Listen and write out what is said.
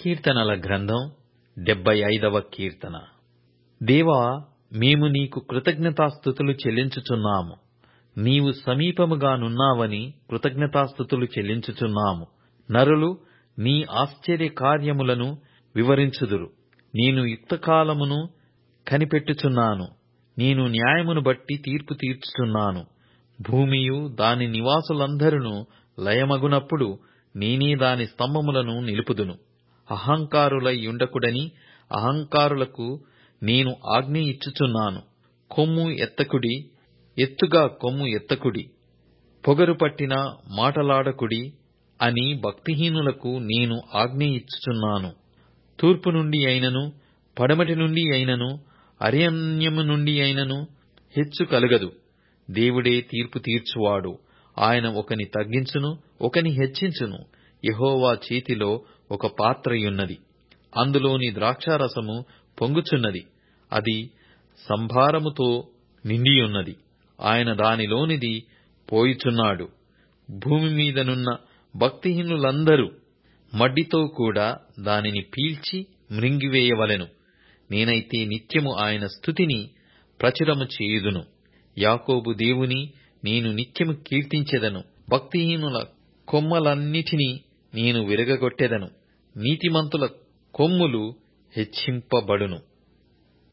కీర్తనల గ్రంథం డెబ్బై ఐదవ కీర్తన దేవా మేము నీకు కృతజ్ఞతాస్థుతులు చెల్లించుచున్నాము నీవు సమీపముగా నున్నావని కృతజ్ఞతాస్థుతులు చెల్లించుచున్నాము నరులు నీ ఆశ్చర్య కార్యములను వివరించుదురు నేను యుక్తకాలమును కనిపెట్టుచున్నాను నేను న్యాయమును బట్టి తీర్పు తీర్చుచున్నాను భూమియు దాని నివాసులందరును లయమగునప్పుడు నేనే దాని స్తంభములను నిలుపుదును అహంకారులై ఉండకుడని అహంకారులకు నేను ఆజ్ఞ ఇచ్చుచున్నాను కొమ్ము ఎత్తకుడి ఎత్తుగా కొమ్ము ఎత్తకుడి పొగరు పట్టిన మాటలాడకుడి అని భక్తిహీనులకు నేను ఆజ్ఞ ఇచ్చుచున్నాను తూర్పు నుండి అయినను పడమటి నుండి అయినను అరణ్యము నుండి అయినను హెచ్చు కలగదు దేవుడే తీర్పు తీర్చువాడు ఆయన ఒకని తగ్గించును ఒకని హెచ్చించును యెహోవా చేతిలో ఒక పాత్రయున్నది అందులోని ద్రాక్షారసము పొంగుచున్నది అది సంభారముతో నిండియున్నది ఆయన దానిలోనిది పోయుచున్నాడు భూమి మీదనున్న భక్తిహీనులందరూ మడ్డితో కూడా దానిని పీల్చి మ్రింగివేయవలెను నేనైతే నిత్యము ఆయన స్తుతిని ప్రచురము చేయుదును యాకోబు దేవుని నేను నిత్యము కీర్తించెదను భక్తిహీనుల కొమ్మలన్నిటినీ నేను విరగగొట్టెదను నీతిమంతుల కొమ్ములు హెచ్చింపబడును